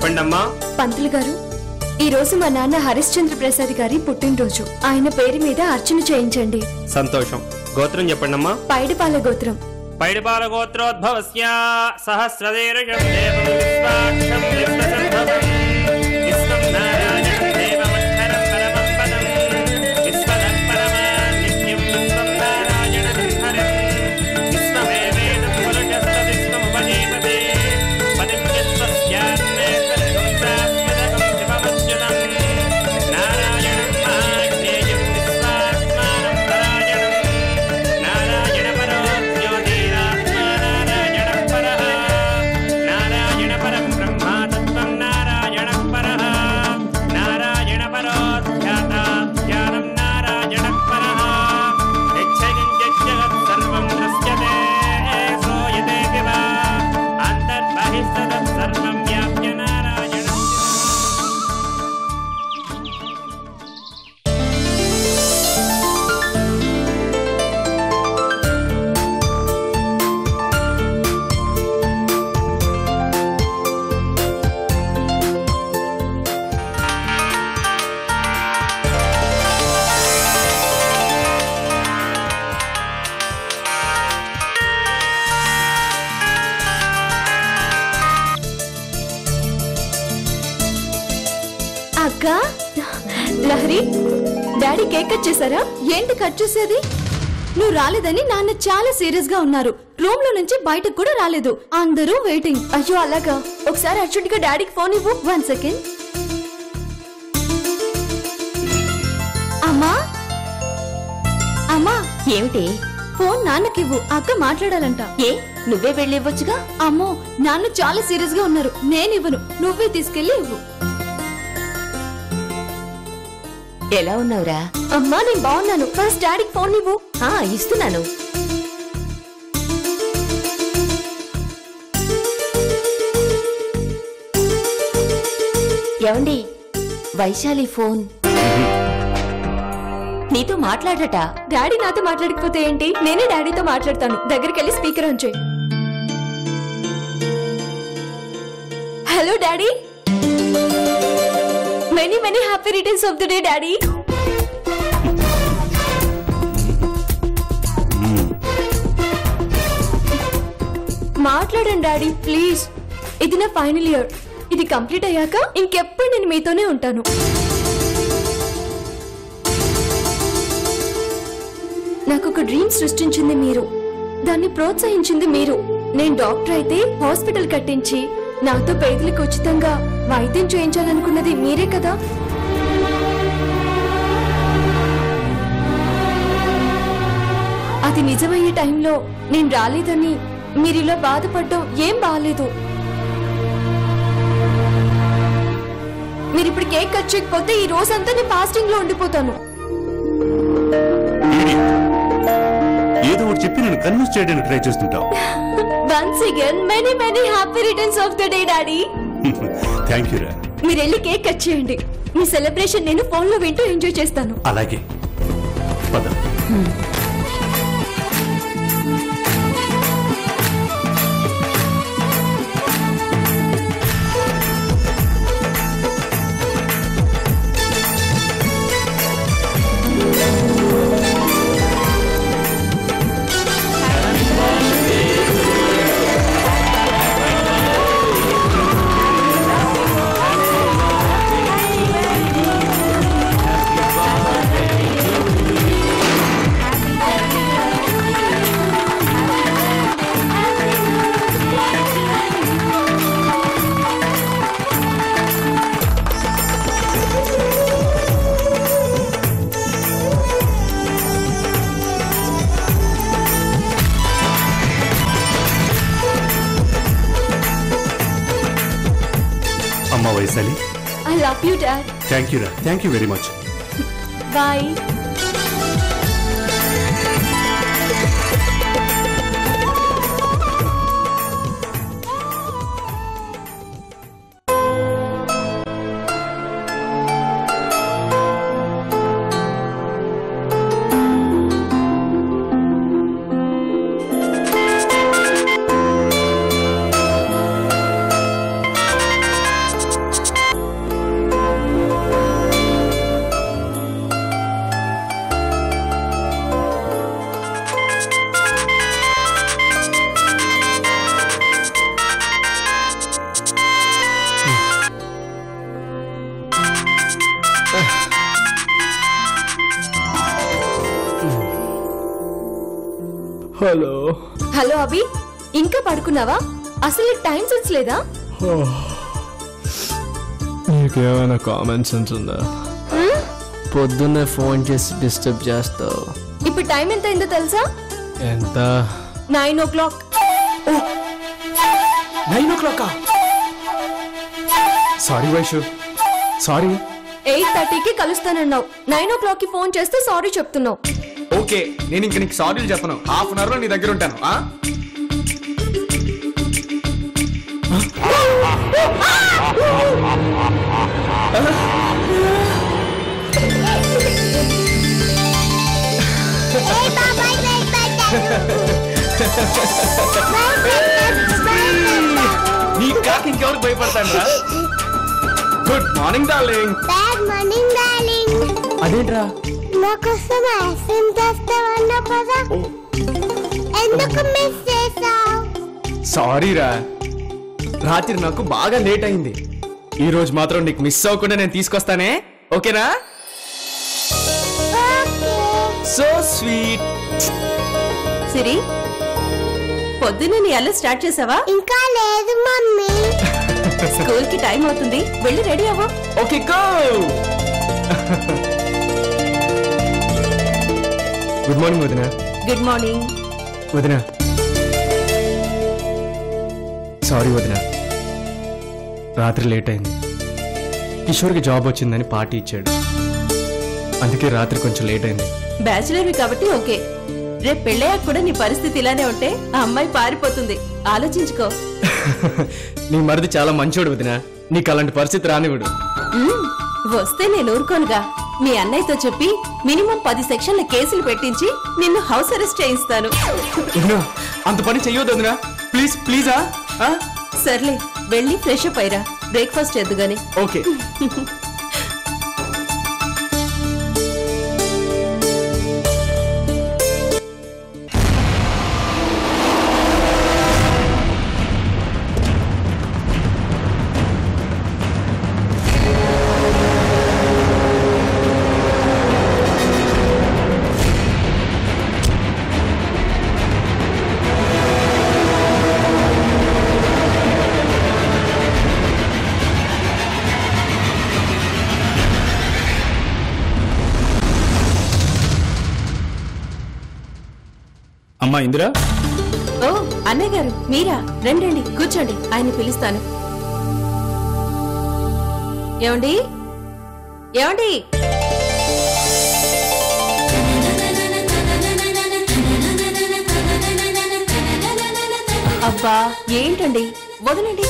చెప్పండి అమ్మా పంతులు గారు ఈ రోజు మా నాన్న హరిశ్చంద్ర ప్రసాద్ గారి పుట్టినరోజు ఆయన పేరు మీద అర్చన చేయించండి సంతోషం గోత్రం చెప్పండి అమ్మా పైడిపాల గోత్రం పైడిపాల గోత్రోద్భవస్య సహస్రదేరుషం దేవం విశ్వాక్షం విశ్వసంభవం విశ్వం నారాయణం దేవమక్షరం పరమం పదం విశ్వదః పరమాన్ నిత్యం విశ్వం నారాయణం హరం విశ్వమేవేదం పురుషస్త విశ్వముపజీవతే పదిం యస్వస్యాన్నే సర్వం శాశ్వతకం శివమచ్యుతం నారాయణం మాజ్ఞేయం విశ్వాత్మానం పరాయణం నారాయణ పరో జ్యోతిరాత్మా నారాయణ పరః నారాయణ పరం బ్రహ్మ తత్వం నారాయణ పరః నారాయణ పరో ధ్యాతా ధ్యానం నారాయణ పరః యచ్చగం జగత్ సర్వం నశ్యతే సోయతే దివ అంతర్బహిస్తత్ సర్వం వ్యాప్య నారాయణం అక్క లహరి డాడీ కేక్ కట్ చేశారా ఏంటి కట్ చేసేది నువ్వు రాలేదని నాన్న చాలా సీరియస్ గా ఉన్నారు రూమ్ లో నుంచి బయటకు కూడా రాలేదు అందరూ వెయిటింగ్ అయ్యో అలాగా ఒకసారి అర్జెంట్ గా డాడీకి ఫోన్ ఇవ్వు వన్ సెకండ్ అమ్మా అమ్మా ఏమిటి ఫోన్ నాన్నకివ్వు అక్క మాట్లాడాలంట ఏ నువ్వే వెళ్ళి ఇవ్వచ్చుగా అమ్మో నాన్న చాలా సీరియస్ గా ఉన్నారు నేను ఇవ్వను నువ్వే తీసుకెళ్లి ఇవ్వు ఎలా ఉన్నావురా అమ్మా నేను బాగున్నాను ఫస్ట్ డాడీకి ఫోన్ ఇవ్వు ఆ ఇస్తున్నాను ఏమండి వైశాలి ఫోన్ నీతో మాట్లాడట డాడీ నాతో మాట్లాడకపోతే ఏంటి నేనే డాడీతో మాట్లాడతాను దగ్గరికి వెళ్ళి స్పీకర్ ఆన్ చేయి hello daddy many many happy returns of the day daddy మాట్లాడండి డాడీ ప్లీజ్ ఇది నా ఫైనల్ ఇయర్ ఇది కంప్లీట్ అయ్యాక ఇంకెప్పుడు నేను మీతోనే ఉంటాను నాకు ఒక డ్రీమ్ సృష్టించింది మీరు దాన్ని ప్రోత్సహించింది మీరు నేను డాక్టర్ అయితే హాస్పిటల్ కట్టించి నాతో పేదలకు ఉచితంగా వైద్యం చేయించాలనుకున్నది మీరే కదా అది నిజమయ్యే టైంలో నేను రాలేదని మీరు ఇలా బాధపడడం ఏం బాగాలేదు మీరు ఇప్పుడు కేక్ కట్ చేయకపోతే ఈ రోజంతా నేను ఫాస్టింగ్ లో ఉండిపోతాను ఏదో ఒకటి చెప్పి నేను కన్విన్స్ చేయడానికి ట్రై చేస్తుంటావు once again many many happy returns of the day daddy thank you రా మీరు వెళ్ళి కేక్ కట్ చేయండి మీ సెలబ్రేషన్ నేను ఫోన్ లో వింటూ ఎంజాయ్ చేస్తాను అలాగే పద అమ్మ Vaishali I love you dad thank you రా thank you very much bye hello hello Abhi ఇంకా పడుకున్నావా అసలు టైం సెన్స్ లేదా నీకేమైనా కామన్ సెన్స్ ఉందా పొద్దున్నే ఫోన్ చేసి డిస్టర్బ్ చేస్తావు ఇప్పుడు టైం ఎంత అయిందో తెలుసా ఎంత nine o'clock nine o'clock sorry Vaishu sorry eight థర్టీకి కలుస్తానన్నావు నైన్ ఓ క్లాక్ కి ఫోన్ చేస్తే సారీ చెప్తున్నావు ఓకే నేను ఇంక నీకు సారీలు చెప్పను హాఫ్ అన్ అవర్ లో నీ దగ్గర ఉంటాను ఆ? నీ కాకి ఇంకెవరికి భయపడతాను రా good morning darling bad morning darling అదేంట్రా నాకోసం ఐస్ క్రీమ్ తెస్తావన్నా పదా ఎందుకు మిస్ చేసావు సారీ రా రాత్రి నాకు బాగా లేట్ అయింది ఈ రోజు మాత్రం నీకు మిస్ అవ్వకుండా నేను తీసుకొస్తానే ఓకేనా సో స్వీట్ సిరి పొద్దున్నే నీ అల్లు స్టార్ట్ చేసావా ఇంకా లేదు మమ్మీ స్కూల్ కి టైం అవుతుంది వెళ్ళి రెడీ అవ్వు ఓకే గో గుడ్ మార్నింగ్ వదిన గుడ్ మార్నింగ్ వదిన సారీ వదిన రాత్రి లేట్ అయింది కిషోర్కి జాబ్ వచ్చిందని పార్టీ ఇచ్చాడు అందుకే రాత్రి కొంచెం లేట్ అయింది బ్యాచులర్వి కాబట్టి ఓకే రేపు పెళ్ళయ్యాక కూడా నీ పరిస్థితి ఇలానే ఉంటే ఆ అమ్మాయి పారిపోతుంది ఆలోచించుకో నీ మరిది చాలా మంచోడు వదిన నీకు అలాంటి పరిస్థితి రానివ్వడు మ్మ్, వస్తే నేను ఊరుకోనుగా మీ అన్నయ్యతో చెప్పి మినిమం పది సెక్షన్ల కేసులు పెట్టించి నిన్ను హౌస్ అరెస్ట్ చేయిస్తాను వదినా, అంత పని చెయ్యొద్దు వదినా ప్లీజ్ ప్లీజా సర్లే వెళ్ళి ఫ్రెష్ అప్ అయ్యరా బ్రేక్ఫాస్ట్ ఎద్దుగాని ఓకే అమ్మా ఇందిరా ఓ అన్నయ్య గారు మీరా రండి రండి కూర్చోండి ఆయన పిలుస్తాను ఏమండి ఏమండి అబ్బా ఏంటండి వదలండి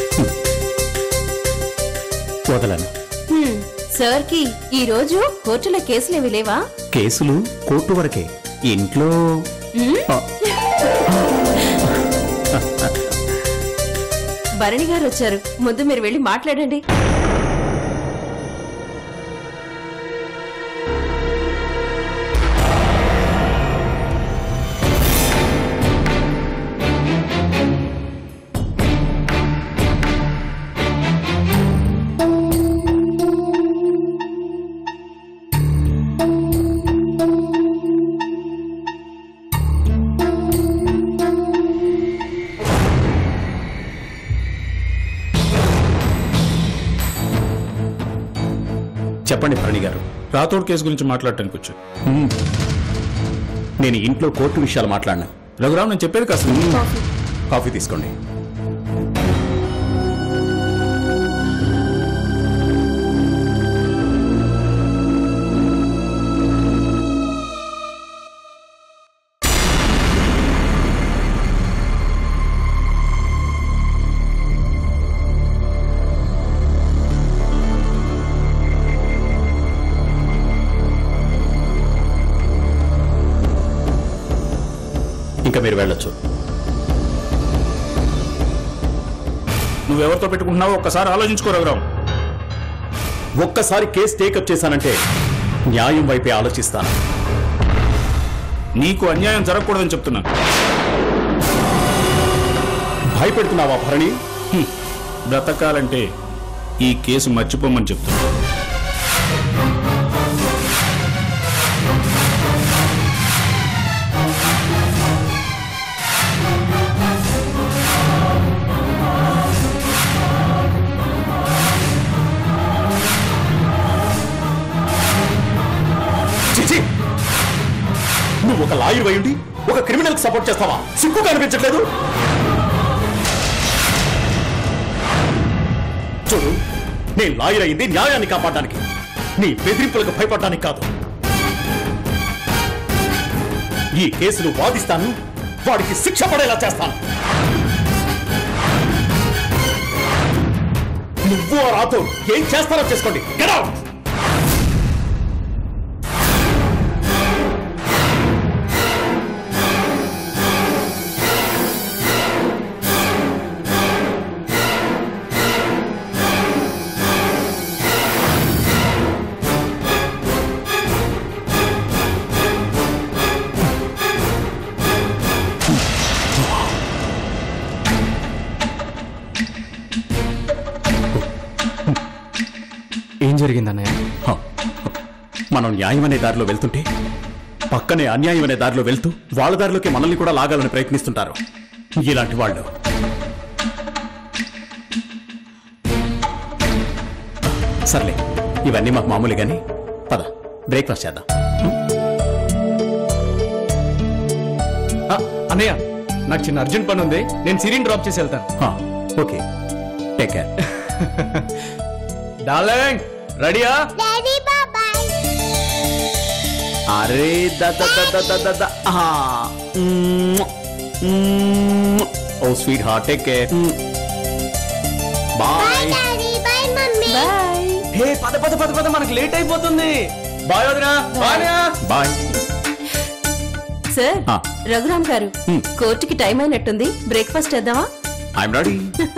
వదలను హ్మ్, సార్కి ఈ రోజు కోర్టులో కేసులేవి లేవా కేసులు కోర్టు వరకే ఇంట్లో ఆ, భరణి గారు వచ్చారు ముందు మీరు వెళ్ళి మాట్లాడండి చెప్పండి భరణి గారు రాథోడ్ కేసు గురించి మాట్లాడటానికి వచ్చా నేను ఇంట్లో కోర్టు విషయాలు మాట్లాడినా రఘురామ్ నేను చెప్పేది కాస్త కాఫీ తీసుకోండి ఇంకా మీరు వెళ్ళొచ్చు నువ్వెవరితో పెట్టుకుంటున్నావో ఒక్కసారి ఆలోచించుకో రఘురామ్ ఒక్కసారి కేసు టేకప్ చేశానంటే న్యాయం వైపే ఆలోచిస్తాను నీకు అన్యాయం జరగకూడదని చెప్తున్నా భయపెడుతున్నావా భరణి హ్మ్. బ్రతకాలంటే ఈ కేసు మర్చిపోమని చెప్తున్నా నువ్వు ఒక లాయర్ అయ్యుండి ఒక క్రిమినల్ సపోర్ట్ చేస్తావా సిగ్గు కనిపించట్లేదు చూడు నేను లాయర్ అయింది న్యాయాన్ని కాపాడడానికి నీ బెదిరింపులకు భయపడడానికి కాదు ఈ కేసును వాదిస్తాను వాడికి శిక్ష పడేలా చేస్తాను నువ్వు ఆ రాతో ఏం చేస్తారో చేసుకోండి Get out! ఏం జరిగింది అన్నయ్య హ. మనం న్యాయం అనే దారిలో వెళ్తుంటే పక్కనే అన్యాయం అనే దారిలో వెళ్తూ వాళ్ళ దారిలోకి మనల్ని కూడా లాగాలని ప్రయత్నిస్తుంటారు ఇలాంటి వాళ్ళు సర్లే ఇవన్నీ మాకు మామూలు కానీ పద బ్రేక్ఫాస్ట్ చేద్దాం ఆ, అన్నయ్య నాకు చిన్న అర్జెంట్ పని ఉంది నేను సిరిని డ్రాప్ చేసి వెళ్తాను హ, ఓకే టేక్ కేర్ డార్లింగ్ రెడీయా డాడీ బాబాయ్ అరే ద ద ద ద ద ద ద ఆహా. మ్మ్. మ్మ్. Oh sweetheart take care bye bye daddy bye mummy bye hey పద పద పద పద మనకు లేట్ అయిపోతుంది బాయ్ వదినా బాయ్ బాయ్ సార్ ఆ. రఘురామ్ గారు హ్మ్. కోర్టుకి టైం అయినట్టుంది బ్రేక్ఫాస్ట్ చేద్దామా I'm ready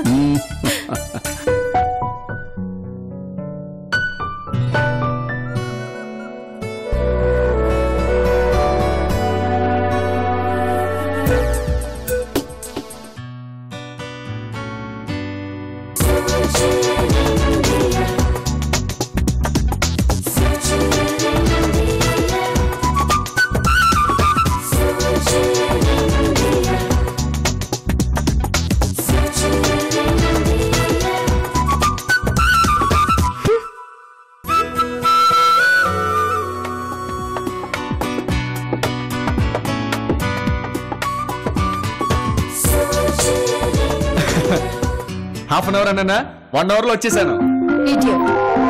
half an hour అన్నా వన్ అవర్ లో వచ్చేసాను ఇడియట్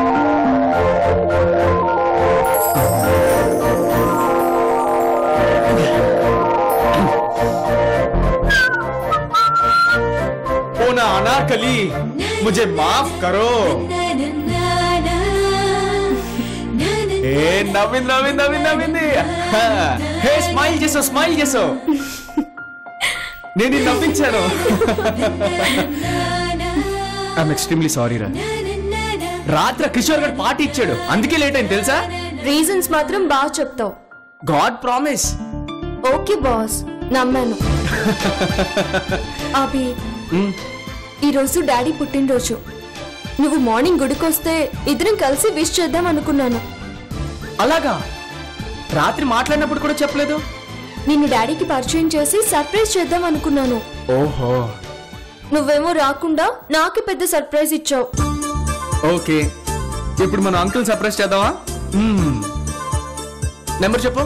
ओ ना अनारकली मुझे माफ करो ఏ నవ్వింది నవ్వింది నవ్వింది నవ్వింది హే స్మైల్ చేసో స్మైల్ చేసో నేను నిన్ను నవ్వించాను ఐఎమ్ ఎక్స్ట్రీమ్లీ సారీ రా రాత్రి కిషోర్ గారు పార్టీ ఇచ్చాడు అందుకే లేట్ అయింది తెలుసా రీజన్స్ మాత్రం బాగా చెప్తావు గాడ్ ప్రామిస్ ఓకే బాస్ నమ్మాను అభి ఈరోజు డాడీ పుట్టినరోజు నువ్వు మార్నింగ్ గుడికొస్తే ఇద్దరం కలిసి విష్ చేద్దాం అనుకున్నాను అలాగా రాత్రి మాట్లాడినప్పుడు కూడా చెప్పలేదు నిన్ను డాడీకి పరిచయం చేసి సర్ప్రైజ్ చేద్దాం అనుకున్నాను ఓహో నువ్వేమో రాకుండా నాకు పెద్ద సర్ప్రైజ్ ఇచ్చావు ఓకే ఇప్పుడు మనం అంకుల్ సర్ప్రైజ్ చేద్దామా నెంబర్ చెప్పు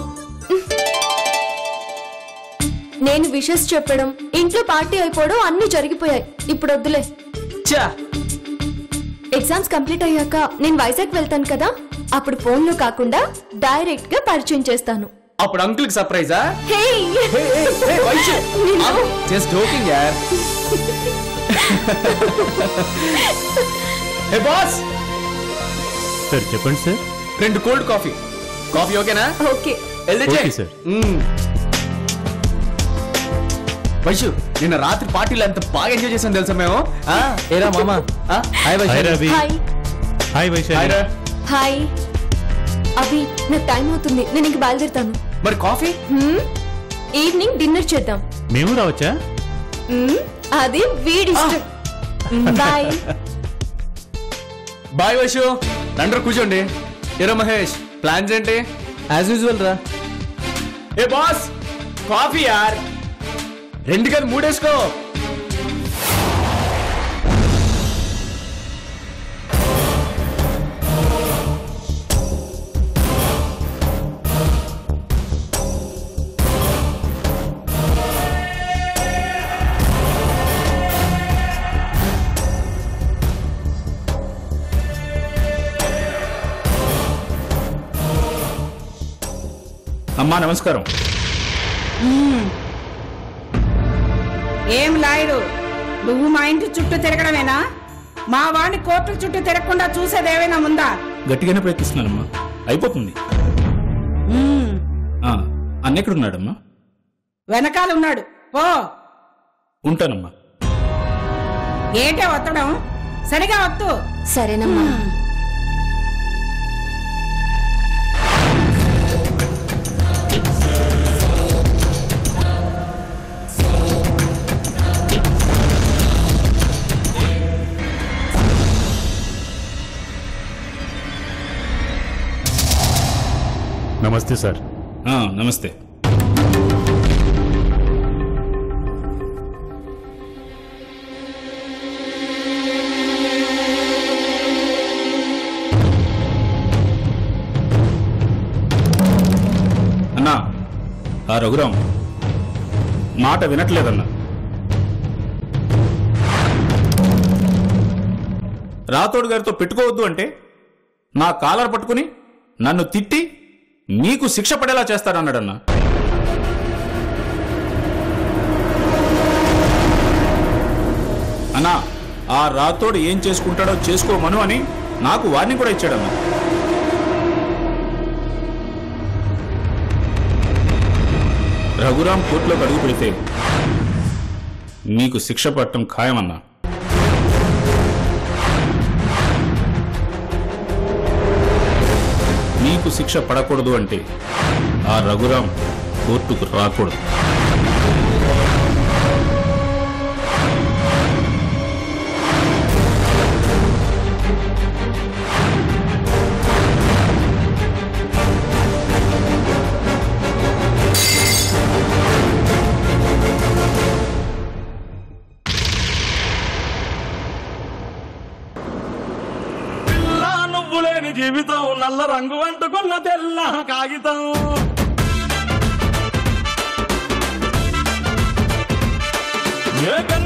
నేను విషెస్ చెప్పడం ఇంట్లో పార్టీ అయిపోవడం అన్ని జరిగిపోయాయి ఇప్పుడు వద్దులే చా ఎగ్జామ్స్ కంప్లీట్ అయ్యాక నేను వైజాగ్ వెళ్తాను కదా అప్పుడు ఫోన్ లో కాకుండా డైరెక్ట్ గా పరిచయం చేస్తాను అప్పుడు అంకుల్ కి సర్ప్రైజా హే నిన్ను- జస్ట్ జోకింగ్ యార్ హే బాస్ సార్ చెప్పండి సార్ రెండు కోల్డ్ కాఫీ కాఫీ ఓకేనా ఓకే వెళ్తే ఓకే, చెయ్. సార్. మ్మ్. వైశు నిన్న రాత్రి పార్టీలో ఎంత బాగా ఎంజాయ్ చేసాం తెలుసా మేము ఆ, ఏరా మామా ఆ, hi Vaishu hi Ravi hi hi hi Vaishali రా. హాయ్ అభి నాకు టైం అవుతుంది నేను ఇంక బయలుదేరుతాను మరి కాఫీ హ్మ్? ఈవినింగ్ డిన్నర్ చేద్దాం మేము రావచ్చా హ్మ్? అది వీడి ఇష్టం బాయ్ బాయ్ వైశు రండ్రు కూర్చోండి ఏరో మహేష్ ప్లాన్స్ ఏంటి యాజ్ యూజువల్ రా ఏ బాస్ కాఫీ యార్ రెండు కానీ మూడేసుకో అమ్మా నమస్కారం ఏం లాయరు నువ్వు మా ఇంటి చుట్టూ తిరగడమేనా మా వాడిని కోర్టు చుట్టూ తిరగకుండా చూసేదేమైనా ఉందా గట్టిగానే ప్రయత్నిస్తున్నానమ్మా అయిపోతుంది మ్మ్. ఆ, అన్న ఎక్కడున్నాడమ్మా వెనకాల ఉన్నాడు ఓ ఉంటానమ్మా ఏటే ఒత్తడం సరిగా వత్తు సరేనమ్మా నమస్తే సార్ ఆ, నమస్తే అన్నా ఆ రఘురాం మాట వినట్లేదన్నా రాతోడు గారితో పెట్టుకోవద్దు అంటే నా కాలర్ పట్టుకుని నన్ను తిట్టి నీకు శిక్ష పడేలా చేస్తాడన్నాడన్నా అన్నా ఆ రాతోడు ఏం చేసుకుంటాడో చేసుకోమను అని నాకు వార్నింగ్ కూడా ఇచ్చాడన్నా రఘురాం కోర్టులోకి అడుగు పెడితే నీకు శిక్ష పట్టడం ఖాయమన్నా నీకు శిక్ష పడకూడదు అంటే ఆ రఘురాం కోర్టుకు రాకూడదు నువ్వు లేని జీవితం నల్ల రంగు అంటుకున్న తెల్ల కాగితం ఏ కన్ను